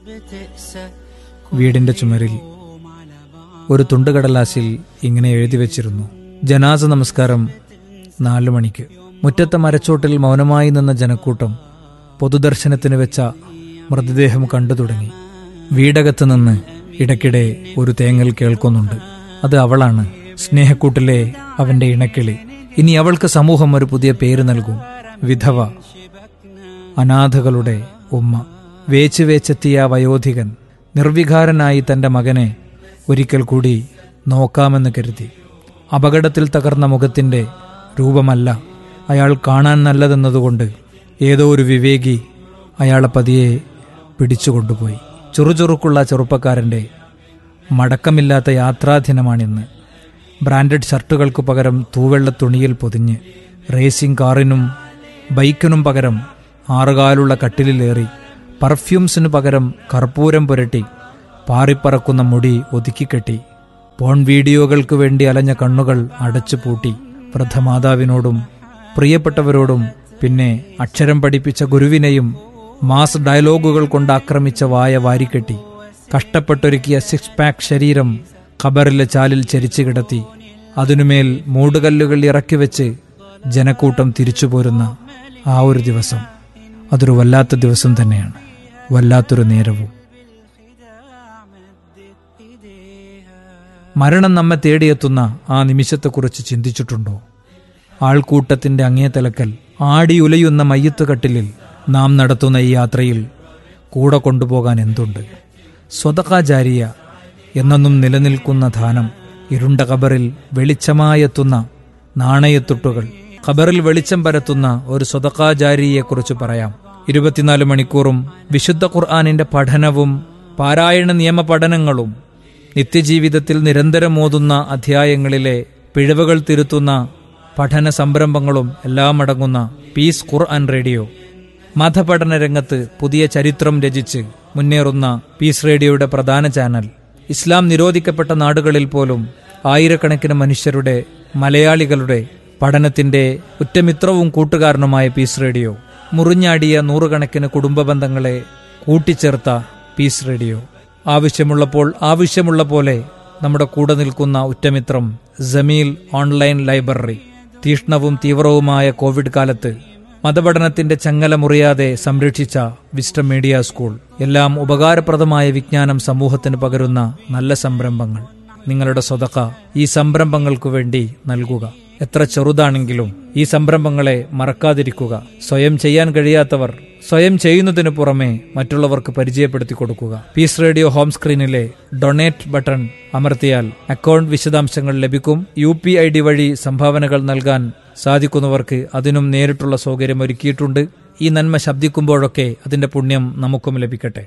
വീടിന്റെ ചുമരിൽ ഒരു തുണ്ടുകടലാസിൽ ഇങ്ങനെ എഴുതി വച്ചിരുന്നു ജനാസ നമസ്കാരം നാലു മണിക്ക് മുറ്റത്തെ മരച്ചോട്ടിൽ മൗനമായി നിന്ന ജനക്കൂട്ടം പൊതുദർശനത്തിന് വെച്ച മൃതദേഹം കണ്ടു തുടങ്ങി വീടകത്ത് നിന്ന് ഇടയ്ക്കിടെ ഒരു തേങ്ങൽ കേൾക്കുന്നുണ്ട് അത് അവളാണ് സ്നേഹക്കൂട്ടിലെ അവന്റെ ഇണക്കിളി ഇനി അവൾക്ക് സമൂഹം ഒരു പുതിയ പേര് നൽകും വിധവ അനാഥകളുടെ ഉമ്മ വേച്ച് വേച്ചെത്തിയ ആ വയോധികൻ നിർവികാരനായി തന്റെ മകനെ ഒരിക്കൽ കൂടി നോക്കാമെന്ന് കരുതി അപകടത്തിൽ തകർന്ന മുഖത്തിന്റെ രൂപമല്ല അയാൾ കാണാൻ നല്ലതെന്നതുകൊണ്ട് ഏതോ ഒരു വിവേകി അയാളെ പതിയെ പിടിച്ചുകൊണ്ടുപോയി ചുറുചുറുക്കുള്ള ചെറുപ്പക്കാരന്റെ മടക്കമില്ലാത്ത യാത്രാദിനമാണിന്ന് ബ്രാൻഡഡ് ഷർട്ടുകൾക്ക് പകരം തൂവെള്ള തുണിയിൽ പൊതിഞ്ഞ് റേസിംഗ് കാറിനും ബൈക്കിനും പകരം ആറുകാലുള്ള കട്ടിലിലേറി പെർഫ്യൂംസിനു പകരം കർപ്പൂരം പുരട്ടി പാറിപ്പറക്കുന്ന മുടി ഒതുക്കിക്കെട്ടി പോൺ വീഡിയോകൾക്ക് വേണ്ടി അലഞ്ഞ കണ്ണുകൾ അടച്ചു പൂട്ടി വൃദ്ധമാതാവിനോടും പ്രിയപ്പെട്ടവരോടും പിന്നെ അക്ഷരം പഠിപ്പിച്ച ഗുരുവിനെയും മാസ് ഡയലോഗുകൾ കൊണ്ട് ആക്രമിച്ച വായ വാരിക്കെട്ടി കഷ്ടപ്പെട്ടൊരുക്കിയ സിക്സ് പാക്ക് ശരീരം ഖബറിലെ ചാലിൽ ചരിച്ചു കിടത്തി അതിനുമേൽ മൂടുകല്ലുകൾ ഇറക്കി വെച്ച് ജനക്കൂട്ടം തിരിച്ചു പോരുന്ന ആ ഒരു ദിവസം അതൊരു വല്ലാത്ത ദിവസം തന്നെയാണ് വല്ലാത്തൊരു നേരവും മരണം നമ്മെ തേടിയെത്തുന്ന ആ നിമിഷത്തെക്കുറിച്ച് ചിന്തിച്ചിട്ടുണ്ടോ ആൾക്കൂട്ടത്തിന്റെ അങ്ങേ തലക്കൽ ആടിയുലയുന്ന മയ്യത്തുകട്ടിലിൽ നാം നടത്തുന്ന ഈ യാത്രയിൽ കൂടെ കൊണ്ടുപോകാൻ എന്തുണ്ട് സ്വതകാചാരിയ എന്നെന്നും നിലനിൽക്കുന്ന ധാനം ഇരുണ്ട ഖബറിൽ വെളിച്ചമായെത്തുന്ന നാണയത്തുട്ടുകൾ ഖബറിൽ വെളിച്ചം പരത്തുന്ന ഒരു സ്വതകാചാരിയെക്കുറിച്ച് പറയാം ഇരുപത്തിനാല് മണിക്കൂറും വിശുദ്ധ ഖുർആാനിന്റെ പഠനവും പാരായണ നിയമ പഠനങ്ങളും നിത്യജീവിതത്തിൽ നിരന്തരം ഓതുന്ന അധ്യായങ്ങളിലെ പിഴവുകൾ തിരുത്തുന്ന പഠന സംരംഭങ്ങളും എല്ലാം അടങ്ങുന്ന പീസ് ഖുർആൻ റേഡിയോ മതപഠന രംഗത്ത് പുതിയ ചരിത്രം രചിച്ച് മുന്നേറുന്ന പീസ് റേഡിയോയുടെ പ്രധാന ചാനൽ ഇസ്ലാം നിരോധിക്കപ്പെട്ട നാടുകളിൽ പോലും ആയിരക്കണക്കിന് മനുഷ്യരുടെ മലയാളികളുടെ പഠനത്തിന്റെ ഉറ്റമിത്രവും കൂട്ടുകാരനുമായ പീസ് റേഡിയോ മുറിഞ്ഞാടിയ നൂറുകണക്കിന് കുടുംബ ബന്ധങ്ങളെ കൂട്ടിച്ചേർത്ത പീസ് റേഡിയോ ആവശ്യമുള്ളപ്പോൾ ആവശ്യമുള്ള പോലെ നമ്മുടെ കൂടെ നിൽക്കുന്ന ഉറ്റമിത്രം ജമീൽ ഓൺലൈൻ ലൈബ്രറി തീഷ്ണവും തീവ്രവുമായ കോവിഡ് കാലത്ത് മതപഠനത്തിന്റെ ചങ്ങല മുറിയാതെ സംരക്ഷിച്ച വിസ്റ്റം മീഡിയ സ്കൂൾ എല്ലാം ഉപകാരപ്രദമായ വിജ്ഞാനം സമൂഹത്തിന് പകരുന്ന നല്ല സംരംഭങ്ങൾ നിങ്ങളുടെ സ്വതക്ക ഈ സംരംഭങ്ങൾക്കു വേണ്ടി നൽകുക എത്ര ചെറുതാണെങ്കിലും ഈ സംരംഭങ്ങളെ മറക്കാതിരിക്കുക സ്വയം ചെയ്യാൻ കഴിയാത്തവർ സ്വയം ചെയ്യുന്നതിനു പുറമെ മറ്റുള്ളവർക്ക് പരിചയപ്പെടുത്തി കൊടുക്കുക പീസ് റേഡിയോ ഹോം സ്ക്രീനിലെ ഡൊണേറ്റ് ബട്ടൺ അമർത്തിയാൽ അക്കൗണ്ട് വിശദാംശങ്ങൾ ലഭിക്കും യു പി ഐ ഡി വഴി സംഭാവനകൾ നൽകാൻ സാധിക്കുന്നവർക്ക് അതിനും നേരിട്ടുള്ള സൗകര്യം ഒരുക്കിയിട്ടുണ്ട് ഈ നന്മ ശബ്ദിക്കുമ്പോഴൊക്കെ അതിന്റെ പുണ്യം നമുക്കും ലഭിക്കട്ടെ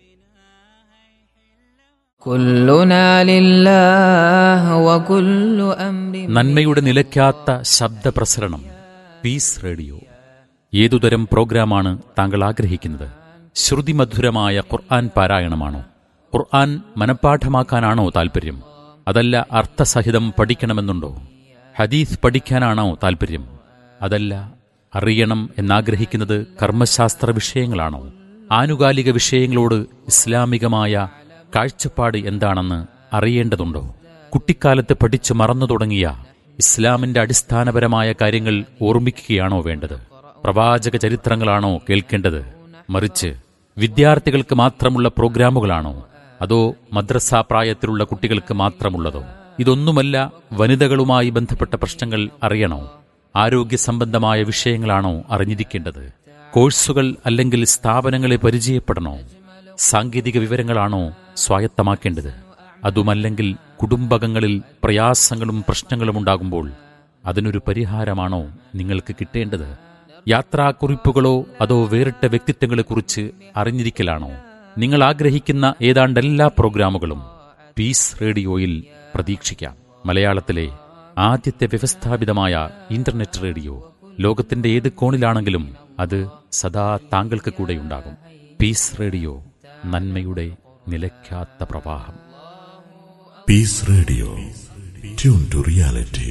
كلنا لله وكل أمر നന്മയുടെ നിലയ്ക്കാത്ത ശബ്ദപ്രസരണം പീസ് റേഡിയോ ഏതുതരം പ്രോഗ്രാമാണ് താങ്കൾ ആഗ്രഹിക്കുന്നത് ശ്രുതിമധുരമായ ഖുർആൻ പാരായണമാണോ ഖുർആൻ മനഃപ്പാഠമാക്കാനാണോ താൽപ്പര്യം അതല്ല അർത്ഥസഹിതം പഠിക്കണമെന്നുണ്ടോ ഹദീസ് പഠിക്കാനാണോ താൽപ്പര്യം അതല്ല അറിയണം എന്നാഗ്രഹിക്കുന്നത് കർമ്മശാസ്ത്ര വിഷയങ്ങളാണോ ആനുകാലിക വിഷയങ്ങളോട് ഇസ്ലാമികമായ കാഴ്ചപ്പാട് എന്താണെന്ന് അറിയേണ്ടതുണ്ടോ കുട്ടിക്കാലത്ത് പഠിച്ചു മറന്നു തുടങ്ങിയ ഇസ്ലാമിന്റെ അടിസ്ഥാനപരമായ കാര്യങ്ങൾ ഓർമ്മിക്കുകയാണോ വേണ്ടത് പ്രവാചക ചരിത്രങ്ങളാണോ കേൾക്കേണ്ടത് മറിച്ച് വിദ്യാർത്ഥികൾക്ക് മാത്രമുള്ള പ്രോഗ്രാമുകളാണോ അതോ മദ്രസ പ്രായത്തിലുള്ള കുട്ടികൾക്ക് മാത്രമുള്ളതോ ഇതൊന്നുമല്ല വനിതകളുമായി ബന്ധപ്പെട്ട പ്രശ്നങ്ങൾ അറിയണോ ആരോഗ്യ സംബന്ധമായ വിഷയങ്ങളാണോ അറിഞ്ഞിരിക്കേണ്ടത് കോഴ്സുകൾ അല്ലെങ്കിൽ സ്ഥാപനങ്ങളെ പരിചയപ്പെടണോ സാങ്കേതിക വിവരങ്ങളാണോ സ്വായത്തമാക്കേണ്ടത് അതുമല്ലെങ്കിൽ കുടുംബകങ്ങളിൽ പ്രയാസങ്ങളും പ്രശ്നങ്ങളും ഉണ്ടാകുമ്പോൾ അതിനൊരു പരിഹാരമാണോ നിങ്ങൾക്ക് കിട്ടേണ്ടത് യാത്രാക്കുറിപ്പുകളോ അതോ വേറിട്ട വ്യക്തിത്വങ്ങളെക്കുറിച്ച് അറിഞ്ഞിരിക്കലാണോ നിങ്ങൾ ആഗ്രഹിക്കുന്ന ഏതാണ്ട് എല്ലാ പ്രോഗ്രാമുകളും പീസ് റേഡിയോയിൽ പ്രതീക്ഷിക്കാം മലയാളത്തിലെ ആദ്യത്തെ വ്യവസ്ഥാപിതമായ ഇന്റർനെറ്റ് റേഡിയോ ലോകത്തിന്റെ ഏത് കോണിലാണെങ്കിലും അത് സദാ താങ്കൾക്ക് കൂടെയുണ്ടാകും പീസ് റേഡിയോ നന്മയുടെ നിലയ്ക്കാത്ത പ്രവാഹം Peace Radio. Tune to reality.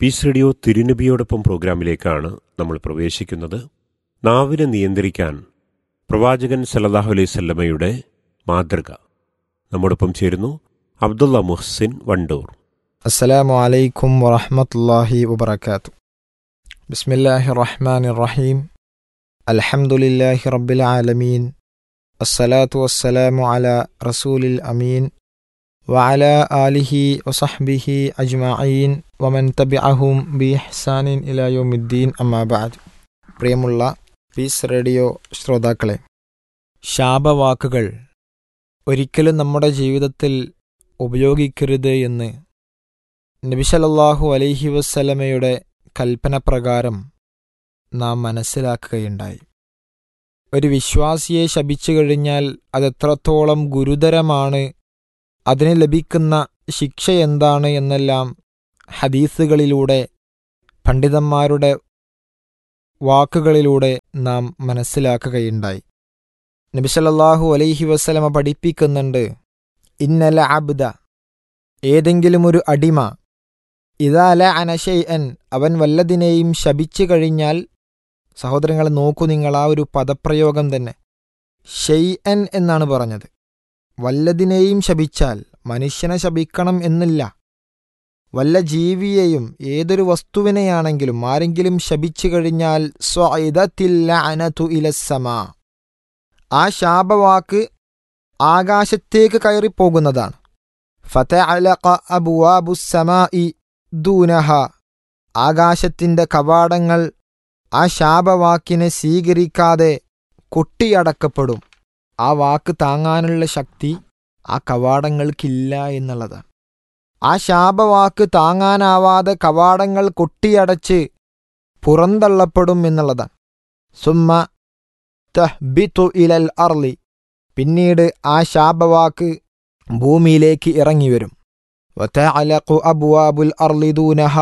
Peace radio തിരുനബിയോടൊപ്പം പ്രോഗ്രാമിലേക്കാണ് നമ്മൾ പ്രവേശിക്കുന്നത് നാവിനെ നിയന്ത്രിക്കാൻ പ്രവാചകൻ സല്ലല്ലാഹു അലൈഹി സ്വല്ലമയുടെ മാതൃക നമ്മോടൊപ്പം ചേരുന്നു അബ്ദുള്ള മുഹ്സിൻ വണ്ടൂർ السلام عليكم ورحمة الله وبركاته بسم الله الرحمن الرحيم الحمد لله رب العالمين الصلاة والسلام على رسول الأمين وعلى آله وصحبه أجمعين ومن تبعهم بإحسان إلى يوم الدين أما بعد പ്രിയമുള്ള പീസ് റേഡിയോ ശ്രോതാക്കളെ ശാപവാക്കുകൾ ഒരിക്കലും നമ്മുടെ ജീവിതത്തിൽ ഉപയോഗിക്കരുത് എന്ന് നബിസലല്ലാഹു അലൈഹി വസ്സലമയുടെ കൽപ്പന പ്രകാരം നാം മനസ്സിലാക്കുകയുണ്ടായി ഒരു വിശ്വാസിയെ ശപിച്ചു കഴിഞ്ഞാൽ അതെത്രത്തോളം ഗുരുതരമാണ് അതിന് ലഭിക്കുന്ന ശിക്ഷ എന്താണ് എന്നെല്ലാം ഹദീസുകളിലൂടെ പണ്ഡിതന്മാരുടെ വാക്കുകളിലൂടെ നാം മനസ്സിലാക്കുകയുണ്ടായി നബിസലല്ലാഹു അലൈഹി വസ്സലമ പഠിപ്പിക്കുന്നുണ്ട് ഇന്നല അബ്ദ ഏതെങ്കിലും ഒരു അടിമ ഇതാല അനശൈഅൻ അവൻ വല്ലതിനെയും ശപിച്ചു കഴിഞ്ഞാൽ സഹോദരങ്ങളെ നോക്കൂ നിങ്ങൾ ആ ഒരു പദപ്രയോഗം തന്നെ ഷെയ്അൻ എന്നാണ് പറഞ്ഞത് വല്ലതിനെയും ശപിച്ചാൽ മനുഷ്യനെ ശപിക്കണം എന്നില്ല വല്ല ജീവിയെയും ഏതൊരു വസ്തുവിനെയാണെങ്കിലും ആരെങ്കിലും ശപിച്ചു കഴിഞ്ഞാൽ സ്വഇദത്തില്ലഅനതു ഇലസ്സമാ ആ ശാപവാക്ക് ആകാശത്തേക്ക് കയറിപ്പോകുന്നതാണ് ഫതഅലഖ അബ്വാബുസ്സമാഇ ദൂനഹ ആകാശത്തിന്റെ കവാടങ്ങൾ ആ ശാപവാക്കിനെ സ്വീകരിക്കാതെ കൊട്ടിയടക്കപ്പെടും ആ വാക്ക് താങ്ങാനുള്ള ശക്തി ആ കവാടങ്ങൾക്കില്ല എന്നുള്ളതാണ് ആ ശാപവാക്ക് താങ്ങാനാവാതെ കവാടങ്ങൾ കൊട്ടിയടച്ച് പുറന്തള്ളപ്പെടും എന്നുള്ളതാണ് സുമ്മ തഹ്ബിതു ഇലൽ അർലി പിന്നീട് ആ ശാപവാക്ക് ഭൂമിയിലേക്ക് ഇറങ്ങിവരും വതഅലഖു അബ്വാബുൽ അർളി ദൂനഹ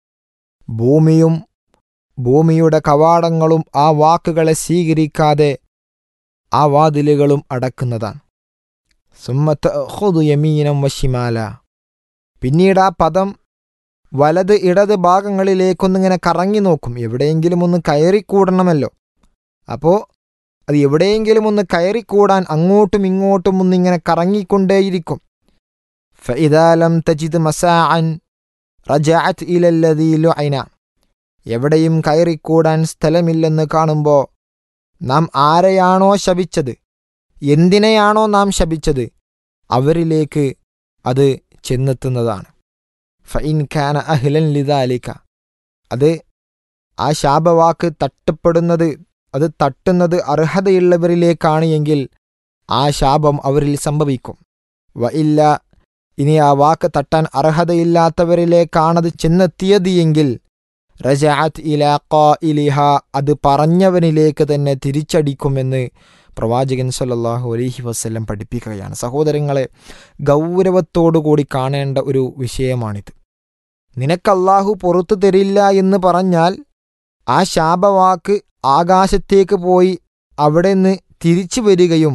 ഭൂമിയും ഭൂമിയുടെ കവാടങ്ങളും ആ വാക്കുകളെ സ്വീകരിക്കാതെ ആ വാതിലുകളും അടക്കുന്നതാണ് സുമ്മത്ത് യമീനം വശിമാല പിന്നീട് ആ പദം വലത് ഇടത് ഭാഗങ്ങളിലേക്കൊന്നിങ്ങനെ കറങ്ങി നോക്കും എവിടെയെങ്കിലും ഒന്ന് കയറിക്കൂടണമല്ലോ അപ്പോൾ അത് എവിടെയെങ്കിലും ഒന്ന് കയറിക്കൂടാൻ അങ്ങോട്ടും ഇങ്ങോട്ടും ഒന്നിങ്ങനെ കറങ്ങിക്കൊണ്ടേയിരിക്കും ഫഇദാലം തജിദ് മസാഅൻ റജഅത് ഇലല്ലദീ ലുഅന എവിടെയും കയറിക്കൂടാൻ സ്ഥലമില്ലെന്ന് കാണുമ്പോൾ നാം ആരെയാണോ ശപിച്ചത് എന്തിനെയാണോ നാം ശപിച്ചത് അവരിലേക്ക് അത് ചെന്നെത്തുന്നതാണ് ഫൈൻ ഖാന അഹ്ലൻ ലിദാലിക അത് ആ ശാപവാക്ക് തട്ടപ്പെടുന്നത് അത് തട്ടുന്നത് അർഹതയുള്ളവരിലേക്കാണ് എങ്കിൽ ആ ശാപം അവരിൽ സംഭവിക്കും വ ഇല്ല ഇനി ആ വാക്ക് തട്ടാൻ അർഹതയില്ലാത്തവരിലേക്കാണത് ചെന്നെത്തിയത് എങ്കിൽ റജാത്ത് ഇലാ ഇലിഹ അത് പറഞ്ഞവനിലേക്ക് തന്നെ തിരിച്ചടിക്കുമെന്ന് പ്രവാചകൻ സല്ലല്ലാഹു അലൈഹി വസ്ല്ലം പഠിപ്പിക്കുകയാണ് സഹോദരങ്ങളെ ഗൗരവത്തോടുകൂടി കാണേണ്ട ഒരു വിഷയമാണിത് നിനക്കല്ലാഹു പുറത്തു തരില്ല എന്ന് പറഞ്ഞാൽ ആ ശാപവാക്ക് ആകാശത്തേക്ക് പോയി അവിടെ നിന്ന് തിരിച്ചു വരികയും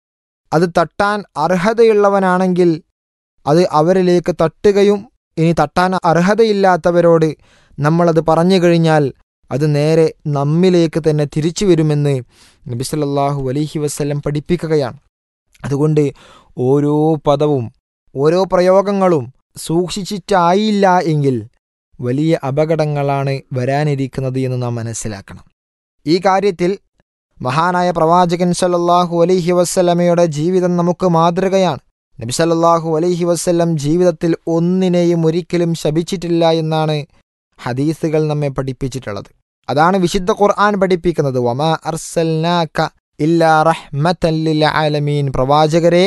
അത് തട്ടാൻ അർഹതയുള്ളവനാണെങ്കിൽ അത് അവരിലേക്ക് തട്ടുകയും ഇനി തട്ടാൻ അർഹതയില്ലാത്തവരോട് നമ്മളത് പറഞ്ഞു കഴിഞ്ഞാൽ അത് നേരെ നമ്മിലേക്ക് തന്നെ തിരിച്ചു വരുമെന്ന് നബിസല്ലാഹു അലൈഹി വസ്ല്ലം പഠിപ്പിക്കുകയാണ് അതുകൊണ്ട് ഓരോ പദവും ഓരോ പ്രയോഗങ്ങളും സൂക്ഷിച്ചിട്ടായില്ല എങ്കിൽ വലിയ അപകടങ്ങളാണ് വരാനിരിക്കുന്നത് എന്ന് നാം മനസ്സിലാക്കണം ഈ കാര്യത്തിൽ മഹാനായ പ്രവാചകൻ സല്ലല്ലാഹു അലൈഹി വസ്ലമയുടെ ജീവിതം നമുക്ക് മാതൃകയാണ് നബി സല്ലല്ലാഹു അലൈഹി വസ്ല്ലം ജീവിതത്തിൽ ഒന്നിനെയും ഒരിക്കലും ശപിച്ചിട്ടില്ല എന്നാണ് ഹദീസുകൾ നമ്മെ പഠിപ്പിച്ചിട്ടുള്ളത് അതാണ് വിശുദ്ധ ഖുർആൻ പഠിപ്പിക്കുന്നത് വമാ അർസൽനാക ഇല്ലാ റഹ്മത്തൻ ലിൽ ആലമീൻ പ്രവാചകരെ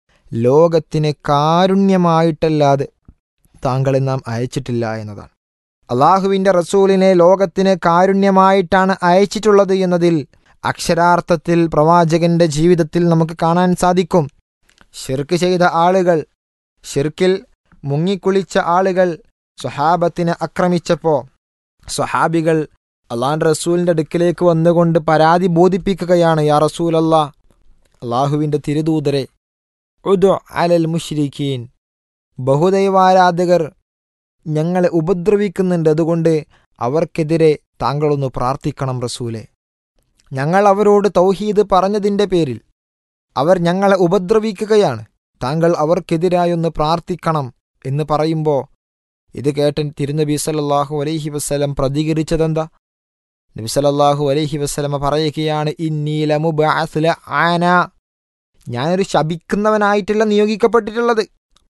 ലോകത്തിന് കാരുണ്യമായിട്ടല്ലാതെ താങ്കളെ നാം അയച്ചിട്ടില്ല എന്നതാണ് അള്ളാഹുവിൻ്റെ റസൂലിനെ ലോകത്തിന് കാരുണ്യമായിട്ടാണ് അയച്ചിട്ടുള്ളത് എന്നതിൽ അക്ഷരാർത്ഥത്തിൽ പ്രവാചകന്റെ ജീവിതത്തിൽ നമുക്ക് കാണാൻ സാധിക്കും ഷിർക്ക് ചെയ്ത ആളുകൾ ഷിർക്കിൽ മുങ്ങിക്കുളിച്ച ആളുകൾ സ്വഹാബത്തിനെ ആക്രമിച്ചപ്പോൾ സ്വഹാബികൾ അള്ളാഹ് റസൂലിൻ്റെ അടുക്കിലേക്ക് വന്നുകൊണ്ട് പരാതി ബോധിപ്പിക്കുകയാണ് യാ റസൂൽ അല്ലാ അള്ളാഹുവിൻ്റെ തിരുദൂതരെ ഉദു അലൽ മുഷ്രിഖീൻ ബഹുദൈവാരാധകർ ഞങ്ങളെ ഉപദ്രവിക്കുന്നുണ്ട് അതുകൊണ്ട് അവർക്കെതിരെ താങ്കളൊന്ന് പ്രാർത്ഥിക്കണം റസൂലെ ഞങ്ങൾ അവരോട് തൗഹീദ് പറഞ്ഞതിൻ്റെ പേരിൽ അവർ ഞങ്ങളെ ഉപദ്രവിക്കുകയാണ് താങ്കൾ അവർക്കെതിരായൊന്ന് പ്രാർത്ഥിക്കണം എന്ന് പറയുമ്പോൾ ഇത് കേട്ടൻ തിരുനബി സല്ലല്ലാഹു അലൈഹി വസ്ലം പ്രതികരിച്ചതെന്താ നബി സല്ലല്ലാഹു അലൈഹി വസ്ലമ പറയുകയാണ് ഇന്നീലമുബഅസ്ല ആന ഞാനൊരു ശപിക്കുന്നവനായിട്ടല്ല നിയോഗിക്കപ്പെട്ടിട്ടുള്ളത്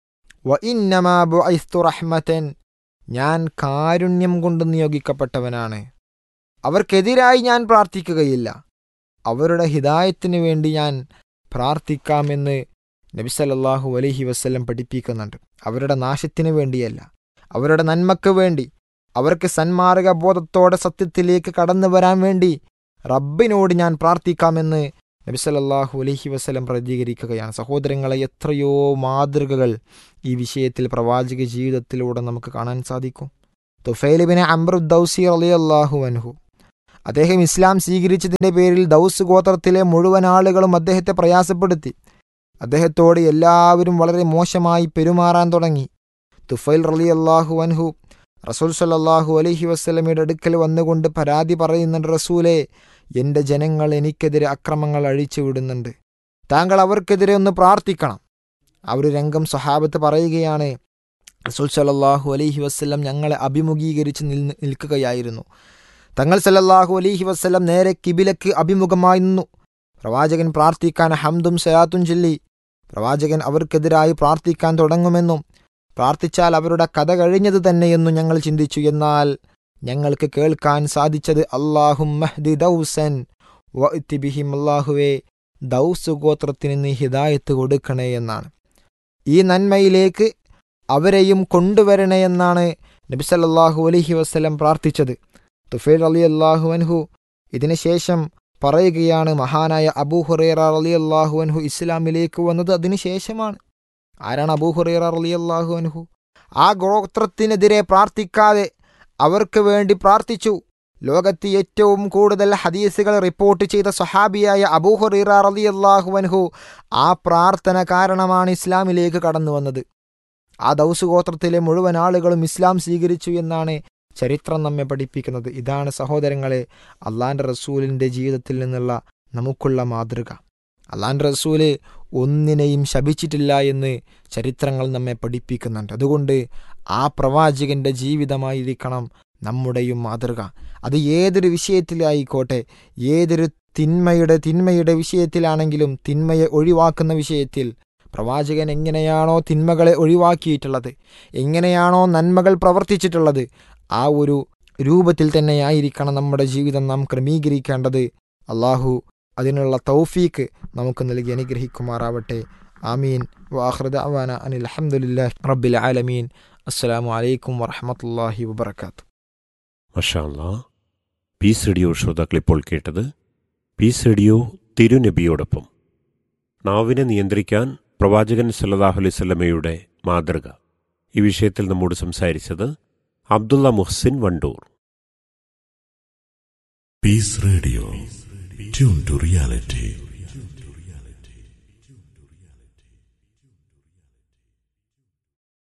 വ ഇന്നമാ ബുഇസ്തു റഹ്മതൻ ഞാൻ കാരുണ്യം കൊണ്ട് നിയോഗിക്കപ്പെട്ടവനാണ് അവർക്കെതിരായി ഞാൻ പ്രാർത്ഥിക്കുകയില്ല അവരുടെ ഹിതായത്തിനു വേണ്ടി ഞാൻ പ്രാർത്ഥിക്കാമെന്ന് നബി സല്ലല്ലാഹു അലൈഹി വസ്ലം പഠിപ്പിക്കുന്നുണ്ട് അവരുടെ നാശത്തിനു വേണ്ടിയല്ല അവരുടെ നന്മക്ക് വേണ്ടി അവർക്ക് സന്മാർഗ ബോധത്തോടെ സത്യത്തിലേക്ക് കടന്നു വരാൻ വേണ്ടി റബ്ബിനോട് ഞാൻ പ്രാർത്ഥിക്കാമെന്ന് നബി സല്ലല്ലാഹു അലൈഹി വസല്ലം പ്രതികരിക്കുകയാണ് സഹോദരങ്ങളെ എത്രയോ മാതൃകകൾ ഈ വിഷയത്തിൽ പ്രവാചക ജീവിതത്തിലൂടെ നമുക്ക് കാണാൻ സാധിക്കും തുഫൈലിബിനെ അംബറുദ്ദൌസി അലിയല്ലാഹു അൻഹു അദ്ദേഹം ഇസ്ലാം സ്വീകരിച്ചതിൻ്റെ പേരിൽ ദൗസ് ഗോത്രത്തിലെ മുഴുവൻ ആളുകളും അദ്ദേഹത്തെ പ്രയാസപ്പെടുത്തി അദ്ദേഹത്തോട് എല്ലാവരും വളരെ മോശമായി പെരുമാറാൻ തുടങ്ങി തുഫൈൽ റലി അള്ളാഹു അൻഹു റസൂൽ സല്ലാഹു അലഹി വസ്ലമയുടെ അടുക്കൽ വന്നുകൊണ്ട് പരാതി പറയുന്നുണ്ട് റസൂലെ എൻ്റെ ജനങ്ങൾ എനിക്കെതിരെ അക്രമങ്ങൾ അഴിച്ചു വിടുന്നുണ്ട് താങ്കൾ അവർക്കെതിരെ ഒന്ന് പ്രാർത്ഥിക്കണം ആ ഒരു രംഗം സ്വഹാബത്ത് പറയുകയാണ് റസൂൽ സല്ലാഹു അലഹി വസ്ലം ഞങ്ങളെ അഭിമുഖീകരിച്ച് നിൽ നിൽക്കുകയായിരുന്നു തങ്ങൾ സല്ലല്ലാഹു അലൈഹി വസ്ലം നേരെ കിബിലക്ക് അഭിമുഖമായി നിന്നു പ്രവാചകൻ പ്രാർത്ഥിക്കാൻ ഹംദും സയാത്തും ചൊല്ലി പ്രവാചകൻ അവർക്കെതിരായി പ്രാർത്ഥിക്കാൻ തുടങ്ങുമെന്നും പ്രാർത്ഥിച്ചാൽ അവരുടെ കഥ കഴിഞ്ഞത് തന്നെയെന്നും ഞങ്ങൾ ചിന്തിച്ചു എന്നാൽ ഞങ്ങൾക്ക് കേൾക്കാൻ സാധിച്ചത് അള്ളാഹും മഹ്ദി ദൗസൻ ബിഹിം അള്ളാഹുവേ ദൗസ് ഗോത്രത്തിന് നീ ഹിദായത്ത് കൊടുക്കണേ എന്നാണ് ഈ നന്മയിലേക്ക് അവരെയും കൊണ്ടുവരണേ എന്നാണ് നബി സല്ലല്ലാഹു അലൈഹി വസ്ലം പ്രാർത്ഥിച്ചത് തുഫേൽ അലി അള്ളാഹു അൻഹു ഇതിനുശേഷം പറയുകയാണ് മഹാനായ അബൂ ഹുറേറ അലി അള്ളാഹു അൻഹു ഇസ്ലാമിലേക്ക് വന്നത് അതിനുശേഷമാണ് ആരാണ് അബൂ ഹുറേറ അലി അള്ളാഹു അൻഹു ആ ഗോത്രത്തിനെതിരെ പ്രാർത്ഥിക്കാതെ അവർക്ക് വേണ്ടി പ്രാർത്ഥിച്ചു ലോകത്ത് ഏറ്റവും കൂടുതൽ ഹദീസുകൾ റിപ്പോർട്ട് ചെയ്ത സ്വഹാബിയായ അബൂ ഹുറീറ റലി അള്ളാഹു അൻഹു ആ പ്രാർത്ഥന കാരണമാണ് ഇസ്ലാമിലേക്ക് കടന്നു വന്നത് ആ ദൗസ് ഗോത്രത്തിലെ മുഴുവൻ ആളുകളും ഇസ്ലാം സ്വീകരിച്ചു എന്നാണ് ചരിത്രം നമ്മെ പഠിപ്പിക്കുന്നത് ഇതാണ് സഹോദരങ്ങളെ അള്ളാൻ്റെ റസൂലിൻ്റെ ജീവിതത്തിൽ നിന്നുള്ള നമുക്കുള്ള മാതൃക അള്ളാൻ്റെ റസൂല് ഒന്നിനെയും ശപിച്ചിട്ടില്ല എന്ന് ചരിത്രങ്ങൾ നമ്മെ പഠിപ്പിക്കുന്നുണ്ട് അതുകൊണ്ട് ആ പ്രവാചകന്റെ ജീവിതമായിരിക്കണം നമ്മുടെയും മാതൃക അത് ഏതൊരു വിഷയത്തിലായിക്കോട്ടെ ഏതൊരു തിന്മയുടെ തിന്മയുടെ വിഷയത്തിലാണെങ്കിലും തിന്മയെ ഒഴിവാക്കുന്ന വിഷയത്തിൽ പ്രവാചകൻ എങ്ങനെയാണോ തിന്മകളെ ഒഴിവാക്കിയിട്ടുള്ളത് എങ്ങനെയാണോ നന്മകൾ പ്രവർത്തിച്ചിട്ടുള്ളത് ആ ഒരു രൂപത്തിൽ തന്നെയായിരിക്കണം നമ്മുടെ ജീവിതം നാം ക്രമീകരിക്കേണ്ടത് അള്ളാഹു അതിനുള്ള തൗഫീക്ക് നമുക്ക് നൽകി അനുഗ്രഹിക്കുമാറാവട്ടെ ആമീൻ വാഹൃദ അവാന അനിൽ അഹമ്മദില്ലാ റബ്ബിൽ ആലമീൻ അസ്സലാമു അലൈക്കും വറഹമത്തല്ലാഹി വബർക്കാത്തു മഷാല്ല പീസ് റേഡിയോ ശ്രോതാക്കൾ ഇപ്പോൾ കേട്ടത് പീസ് റേഡിയോ തിരുനബിയോടൊപ്പം നാവിനെ നിയന്ത്രിക്കാൻ പ്രവാചകൻ സല്ലല്ലാഹു അലൈഹി സ്വലമയുടെ മാതൃക ഈ വിഷയത്തിൽ നമ്മോട് സംസാരിച്ചത് Abdulla Muhsin Wandoor Peace Radio. Tune to reality.